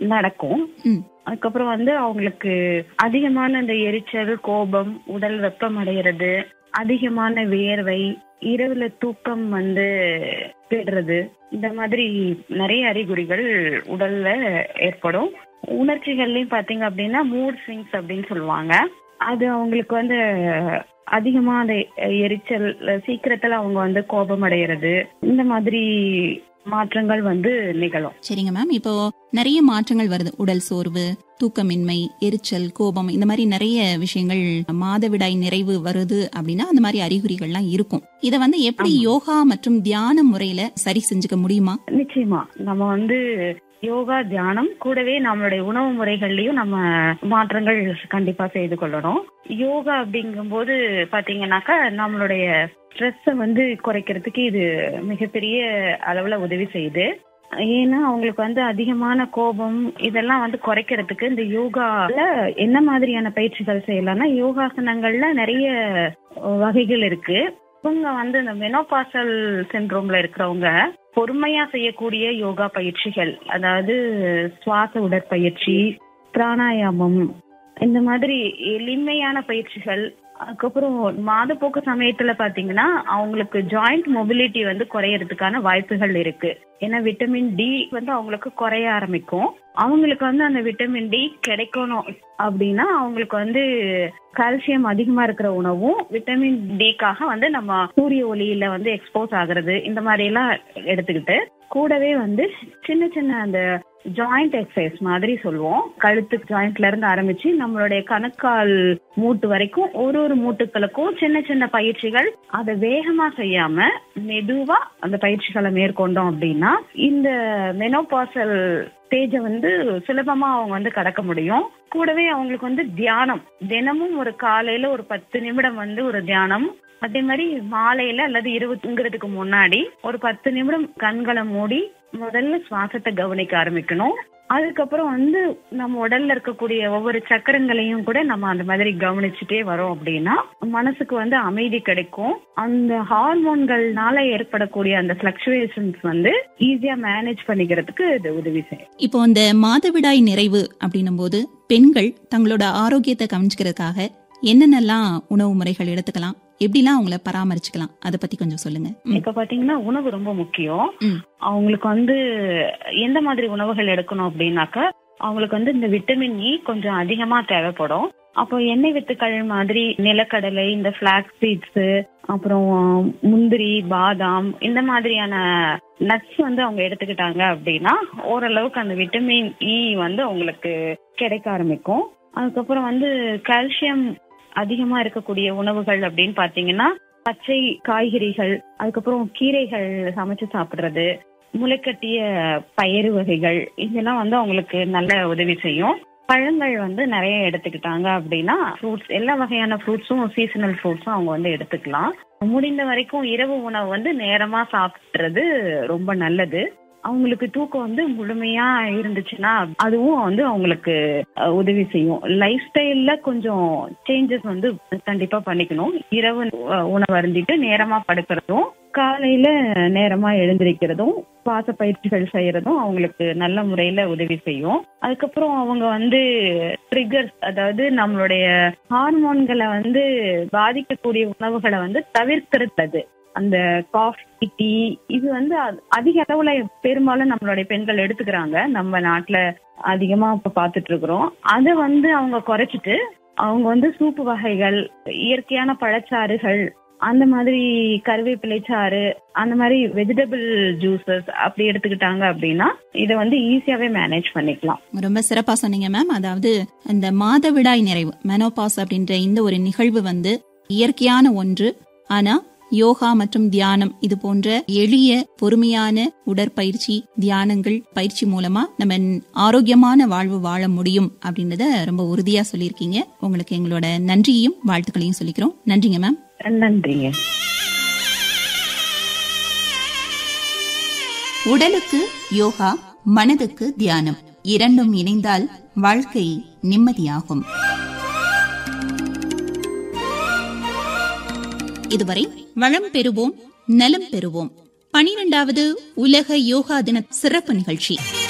நடக்கும் ம். அதுக்கப்புறம் வந்து அவங்களுக்கு அதிகமான இந்த எரிச்சல் கோபம் உடல் வெப்பமடைகிறது அதிகமான வியர்வை இரவுல தூக்கம் வந்து கெடுறது இந்த மாதிரி நிறைய அறிகுறிகள் உடல்ல ஏற்படும் உணர்ச்சிகள்லயும் பாத்தீங்க அப்படின்னா மூட் ஸ்விங்ஸ் அப்படின்னு சொல்லுவாங்க அது அவங்களுக்கு வந்து அதிகமா அந்த எரிச்சல் சீக்கிரத்துல அவங்க வந்து கோபம் அடைகிறது இந்த மாதிரி மாற்றங்கள் வந்து நிகழும் சரிங்க மேம் இப்போ நிறைய மாற்றங்கள் வருது உடல் சோர்வு தூக்கமின்மை எரிச்சல் கோபம் இந்த மாதிரி நிறைய விஷயங்கள் மாதவிடாய் நிறைவு வருது அப்படின்னா அந்த மாதிரி அறிகுறிகள்லாம் இருக்கும் இத வந்து எப்படி ஆமா. யோகா மற்றும் தியான முறையில சரி செஞ்சுக்க முடியுமா நிச்சயமா நம்ம வந்து யோகா தியானம் கூடவே நம்மளுடைய உணவு முறைகள்லயும் நம்ம மாற்றங்கள் கண்டிப்பா செய்து கொள்ளணும் யோகா அப்படிங்கும்போது பாத்தீங்கன்னாக்கா நம்மளுடைய ஸ்ட்ரெஸ்ஸை வந்து குறைக்கிறதுக்கு இது மிகப்பெரிய அளவுல உதவி செய்யுது ஏன்னா அவங்களுக்கு வந்து அதிகமான கோபம் இதெல்லாம் வந்து குறைக்கிறதுக்கு இந்த யோகால என்ன மாதிரியான பயிற்சிகள் செய்யலாம்னா யோகாசனங்கள்ல நிறைய வகைகள் இருக்கு இவங்க வந்து இந்த மெனோபாசல் சிண்ட்ரோம்ல இருக்கிறவங்க பொறுமையா செய்யக்கூடிய யோகா பயிற்சிகள் அதாவது சுவாச உடற்பயிற்சி பிராணாயாமம் இந்த மாதிரி எளிமையான பயிற்சிகள் அதுக்கப்புறம் மாதப்போக்கு சமயத்துல பாத்தீங்கன்னா அவங்களுக்கு ஜாயிண்ட் மொபிலிட்டி வந்து குறையறதுக்கான வாய்ப்புகள் இருக்கு ஏன்னா விட்டமின் டி வந்து அவங்களுக்கு குறைய ஆரம்பிக்கும் அவங்களுக்கு வந்து அந்த விட்டமின் டி கிடைக்கணும் அப்படின்னா அவங்களுக்கு வந்து கால்சியம் அதிகமா இருக்கிற உணவும் விட்டமின் டிக்காக வந்து நம்ம சூரிய ஒளியில வந்து எக்ஸ்போஸ் ஆகுறது இந்த மாதிரி எல்லாம் எடுத்துக்கிட்டு கூடவே வந்து சின்ன சின்ன அந்த ஜாயிண்ட் எக்ஸசைஸ் மாதிரி சொல்லுவோம் கழுத்து ஜாயிண்ட்ல இருந்து ஆரம்பிச்சு நம்மளுடைய கணுக்கால் மூட்டு வரைக்கும் ஒரு ஒரு மூட்டுக்களுக்கும் சின்ன சின்ன பயிற்சிகள் அதை வேகமா செய்யாம மெதுவா அந்த பயிற்சிகளை மேற்கொண்டோம் அப்படின்னா இந்த மெனோபாசல் ஸ்டேஜ வந்து சுலபமா அவங்க வந்து கடக்க முடியும் கூடவே அவங்களுக்கு வந்து தியானம் தினமும் ஒரு காலையில ஒரு பத்து நிமிடம் வந்து ஒரு தியானம் அதே மாதிரி மாலையில அல்லது இரவு தூங்குறதுக்கு முன்னாடி ஒரு பத்து நிமிடம் கண்களை மூடி முதல்ல சுவாசத்தை கவனிக்க ஆரம்பிக்கணும் அதுக்கப்புறம் வந்து நம்ம உடல்ல இருக்கக்கூடிய ஒவ்வொரு சக்கரங்களையும் கூட நம்ம அந்த மாதிரி கவனிச்சுட்டே வரோம் அப்படின்னா மனசுக்கு வந்து அமைதி கிடைக்கும் அந்த ஹார்மோன்கள்னால ஏற்படக்கூடிய அந்த பிளக்சுவேஷன்ஸ் வந்து ஈஸியா மேனேஜ் பண்ணிக்கிறதுக்கு இது உதவி செய்யும் இப்போ இந்த மாதவிடாய் நிறைவு அப்படின்னும் போது பெண்கள் தங்களோட ஆரோக்கியத்தை கவனிச்சுக்கிறதுக்காக என்னென்னலாம் உணவு முறைகள் எடுத்துக்கலாம் எப்படிலாம் அவங்கள பராமரிச்சுக்கலாம் அதை பத்தி கொஞ்சம் சொல்லுங்க ம். இப்ப பாத்தீங்கன்னா உணவு ரொம்ப முக்கியம் ம். அவங்களுக்கு வந்து எந்த மாதிரி உணவுகள் எடுக்கணும் அப்படின்னாக்கா அவங்களுக்கு வந்து இந்த விட்டமின் இ கொஞ்சம் அதிகமா தேவைப்படும் அப்போ எண்ணெய் வித்துக்கள் மாதிரி நிலக்கடலை இந்த பிளாக் சீட்ஸ் அப்புறம் முந்திரி பாதாம் இந்த மாதிரியான நட்ஸ் வந்து அவங்க எடுத்துக்கிட்டாங்க அப்படின்னா ஓரளவுக்கு அந்த விட்டமின் இ வந்து அவங்களுக்கு கிடைக்க ஆரம்பிக்கும் அதுக்கப்புறம் வந்து கால்சியம் அதிகமா இருக்கக்கூடிய உணவுகள் அப்படின்னு பாத்தீங்கன்னா பச்சை காய்கறிகள் அதுக்கப்புறம் கீரைகள் சமைச்சு சாப்பிடுறது முளைக்கட்டிய பயறு வகைகள் இதெல்லாம் வந்து அவங்களுக்கு நல்ல உதவி செய்யும் பழங்கள் வந்து நிறைய எடுத்துக்கிட்டாங்க அப்படின்னா ஃப்ரூட்ஸ் எல்லா வகையான ஃப்ரூட்ஸும் சீசனல் ஃப்ரூட்ஸும் அவங்க வந்து எடுத்துக்கலாம் முடிந்த வரைக்கும் இரவு உணவு வந்து நேரமா சாப்பிடுறது ரொம்ப நல்லது அவங்களுக்கு தூக்கம் வந்து முழுமையா இருந்துச்சுன்னா அதுவும் வந்து அவங்களுக்கு அஹ், உதவி செய்யும் லைஃப் ஸ்டைல்ல கொஞ்சம் சேஞ்சஸ் வந்து கண்டிப்பா பண்ணிக்கணும் இரவு அஹ், உணவு அருந்திட்டு நேரமா படுக்கிறதும் காலையில நேரமா எழுந்திருக்கிறதும் சுவாச பயிற்சிகள் செய்யறதும் அவங்களுக்கு நல்ல முறையில உதவி செய்யும் அதுக்கப்புறம் அவங்க வந்து ட்ரிகர்ஸ் அதாவது நம்மளுடைய ஹார்மோன்களை வந்து பாதிக்கக்கூடிய உணவுகளை வந்து தவிர்க்கிறது அந்த காஃபி டீ இது வந்து அ- அதிக அளவுல பெரும்பாலும் நம்மளுடைய பெண்கள் எடுத்துக்கிறாங்க நம்ம நாட்டுல அதிகமா இப்ப பாத்துட்டு இருக்கிறோம் அதை வந்து அவங்க குறைச்சிட்டு அவங்க வந்து சூப்பு வகைகள் இயற்கையான பழச்சாறுகள் அந்த மாதிரி கருவேப்பிலை சாறு அந்த மாதிரி வெஜிடபிள் ஜூசஸ் அப்படி எடுத்துக்கிட்டாங்க அப்படின்னா இதை வந்து ஈஸியாவே மேனேஜ் பண்ணிக்கலாம் ரொம்ப சிறப்பா சொன்னீங்க மேம் அதாவது அந்த மாதவிடாய் நிறைவு மெனோபாஸ் அப்படின்ற இந்த ஒரு நிகழ்வு வந்து இயற்கையான ஒன்று ஆனா யோகா மற்றும் தியானம் இது போன்ற எளிய பொறுமையான உடற்பயிற்சி தியானங்கள் பயிற்சி மூலமா நம்ம ஆரோக்கியமான வாழ்வு வாழ முடியும் அப்படின்றத ரொம்ப உறுதியா சொல்லியிருக்கீங்க உங்களுக்கு எங்களோட நன்றியையும் வாழ்த்துக்களையும் சொல்லிக்கிறோம் நன்றிங்க மேம் நன்றிங்க உடலுக்கு யோகா மனதுக்கு தியானம் இரண்டும் இணைந்தால் வாழ்க்கை நிம்மதியாகும் இதுவரை வளம் பெறுவோம் நலம் பெறுவோம் பனிரெண்டாவது உலக யோகா தின சிறப்பு நிகழ்ச்சி